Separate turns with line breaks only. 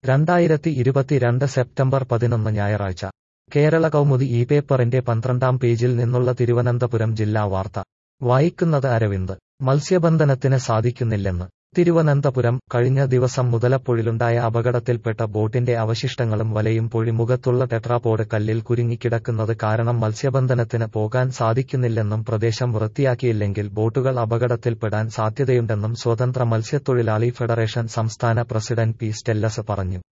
രണ്ടായിരത്തി ഇരുപത്തിരണ്ട് സെപ്റ്റംബർ പതിനൊന്ന് ഞായറാഴ്ച കേരള കൗമുദി ഈ പേപ്പറിന്റെ പന്ത്രണ്ടാം പേജിൽ നിന്നുള്ള തിരുവനന്തപുരം ജില്ലാ വാർത്ത വായിക്കുന്നത് അരവിന്ദ് മത്സ്യബന്ധനത്തിന് സാധിക്കുന്നില്ലെന്ന് തിരുവനന്തപുരം കഴിഞ്ഞ ദിവസം മുതലപ്പൊഴിലുണ്ടായ അപകടത്തിൽപ്പെട്ട ബോട്ടിന്റെ അവശിഷ്ടങ്ങളും വലയും പൊഴിമുഖത്തുള്ള ടെട്രാപോഡ് കല്ലിൽ കുരുങ്ങിക്കിടക്കുന്നത് കാരണം മത്സ്യബന്ധനത്തിന് പോകാൻ സാധിക്കുന്നില്ലെന്നും പ്രദേശം വൃത്തിയാക്കിയില്ലെങ്കിൽ ബോട്ടുകൾ അപകടത്തിൽപ്പെടാൻ സാധ്യതയുണ്ടെന്നും സ്വതന്ത്ര മത്സ്യത്തൊഴിലാളി ഫെഡറേഷൻ സംസ്ഥാന പ്രസിഡന്റ് പി സ്റ്റെല്ലസ് പറഞ്ഞു